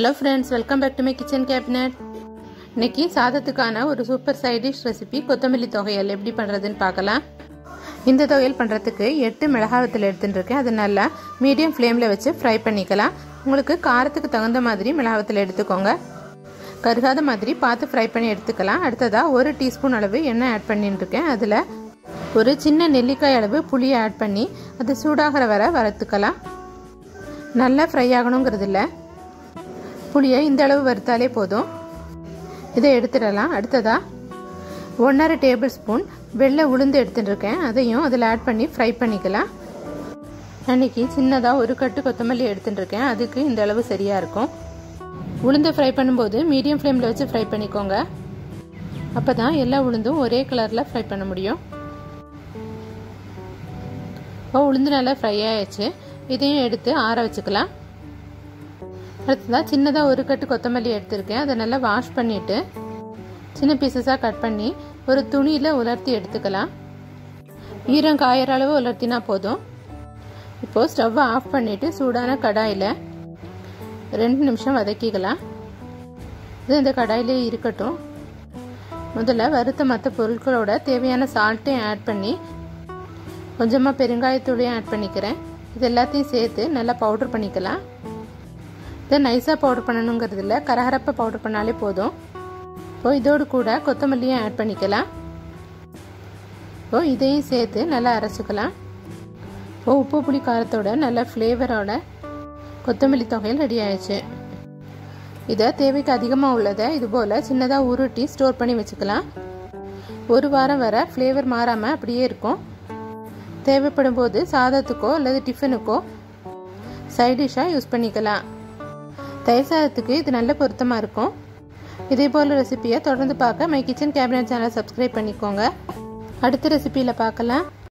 hello friends welcome back to my kitchen cabinet இன்னைக்கு சாதத்துக்கான ஒரு சூப்பர் சைட் டிஷ் ரெசிபி கொத்தமல்லி தொகையல் எப்படி பண்ணுறதுன்னு பார்க்கலாம் இந்த தொகையல் பண்ணுறதுக்கு எட்டு மிளகாவத்தில் எடுத்துட்டு இருக்கேன் அது நல்லா மீடியம் ஃப்ளேமில் வச்சு ஃப்ரை பண்ணிக்கலாம் உங்களுக்கு காரத்துக்கு தகுந்த மாதிரி மிளகாவத்தில் எடுத்துக்கோங்க கருகாத மாதிரி பார்த்து ஃப்ரை பண்ணி எடுத்துக்கலாம் அடுத்ததாக ஒரு டீஸ்பூன் அளவு எண்ணெய் ஆட் பண்ணிட்டு இருக்கேன் அதில் ஒரு சின்ன நெல்லிக்காய் அளவு புளியை ஆட் பண்ணி அது சூடாகிற வரை வறுத்துக்கலாம் நல்லா ஃப்ரை ஆகணுங்கிறது இல்லை புளியை இந்த அளவு வறுத்தாலே போதும் இதை எடுத்துடலாம் அடுத்ததாக ஒன்றரை டேபிள் ஸ்பூன் வெள்ளை உளுந்து எடுத்துட்டு இருக்கேன் அதையும் அதில் ஆட் பண்ணி ஃப்ரை பண்ணிக்கலாம் அன்றைக்கி சின்னதாக ஒரு கட்டு கொத்தமல்லி எடுத்துட்டு இருக்கேன் அதுக்கு இந்த அளவு சரியாக இருக்கும் உளுந்தை ஃப்ரை பண்ணும்போது மீடியம் ஃப்ளேமில் வச்சு ஃப்ரை பண்ணிக்கோங்க அப்போ தான் எல்லா உளுந்தும் ஒரே கலரில் ஃப்ரை பண்ண முடியும் இப்போ உளுந்து நல்லா ஃப்ரை ஆயிடுச்சு இதையும் எடுத்து ஆற வச்சுக்கலாம் அடுத்ததாக சின்னதாக ஒரு கட்டு கொத்தமல்லி எடுத்திருக்கேன் அதை நல்லா வாஷ் பண்ணிவிட்டு சின்ன பீசஸாக கட் பண்ணி ஒரு துணியில் உலர்த்தி எடுத்துக்கலாம் ஈரம் காயிற அளவு உலர்த்தினா போதும் இப்போது ஸ்டவ்வை ஆஃப் பண்ணிவிட்டு சூடான கடாயில் ரெண்டு நிமிஷம் வதக்கிக்கலாம் இது இந்த கடாயிலே இருக்கட்டும் முதல்ல வறுத்த மற்ற பொருட்களோட தேவையான சால்ட்டையும் ஆட் பண்ணி கொஞ்சமாக பெருங்காயத்தூளையும் ஆட் பண்ணிக்கிறேன் இது எல்லாத்தையும் சேர்த்து நல்லா பவுட்ரு பண்ணிக்கலாம் இதை நைஸாக பவுடர் பண்ணணுங்கிறது இல்லை கரகரப்பை பவுடர் பண்ணாலே போதும் இப்போ இதோடு கூட கொத்தமல்லியும் ஆட் பண்ணிக்கலாம் இப்போ இதையும் சேர்த்து நல்லா அரைச்சிக்கலாம் இப்போ உப்பு புளி காரத்தோட நல்ல ஃப்ளேவரோட கொத்தமல்லி தொகையில் ரெடி ஆயிடுச்சு இதை தேவைக்கு அதிகமாக உள்ளதை இது போல் சின்னதாக உருட்டி ஸ்டோர் பண்ணி வச்சுக்கலாம் ஒரு வாரம் வர ஃப்ளேவர் மாறாமல் அப்படியே இருக்கும் தேவைப்படும் போது சாதத்துக்கோ அல்லது டிஃபனுக்கோ சைட் டிஷ்ஷாக யூஸ் பண்ணிக்கலாம் தயிர் சாதத்துக்கு இது நல்ல பொருத்தமாக இருக்கும் இதே போல் ரெசிப்பியை தொடர்ந்து பார்க்க my kitchen cabinet channel subscribe பண்ணிக்கோங்க அடுத்த ரெசிப்பியில் பார்க்கலாம்